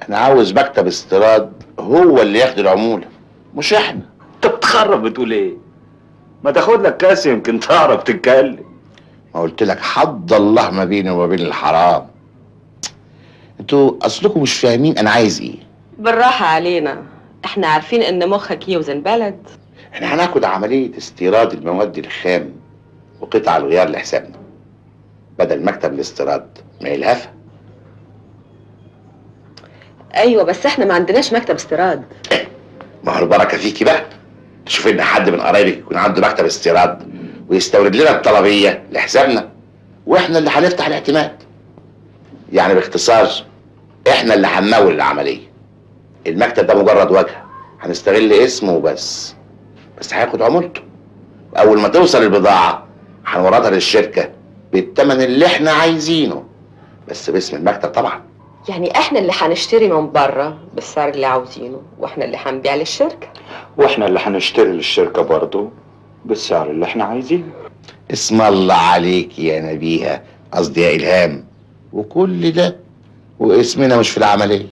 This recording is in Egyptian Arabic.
انا عاوز مكتب استيراد هو اللي ياخد العموله مش احنا انت بتخرب بتقول ايه ما تاخد لك كاس يمكن تعرف تتكلم ما قلت لك حد الله ما بيني وما بين الحرام انتوا اصلكم مش فاهمين انا عايز ايه بالراحة علينا احنا عارفين ان مخك يوزن بلد احنا هناخد عمليه استيراد المواد الخام وقطع الغيار لحسابنا بدل مكتب الاستيراد ما يلهفها ايوه بس احنا ما عندناش مكتب استيراد ما هو البركه فيكي بقى تشوف ان حد من قرايبك يكون عنده مكتب استيراد ويستورد لنا الطلبيه لحسابنا واحنا اللي هنفتح الاعتماد يعني باختصار احنا اللي هنمول العمليه المكتب ده مجرد واجهه هنستغل اسمه وبس بس هياخد عمولته واول ما توصل البضاعه هنوردها للشركه بالثمن اللي احنا عايزينه بس باسم المكتب طبعا يعني احنا اللي هنشتري من بره بالسعر اللي عاوزينه واحنا اللي هنبيع للشركة واحنا اللي هنشتري للشركه برضه بالسعر اللي احنا عايزينه اسم الله عليك يا نبيها قصدي يا الهام وكل ده واسمنا مش في العمليه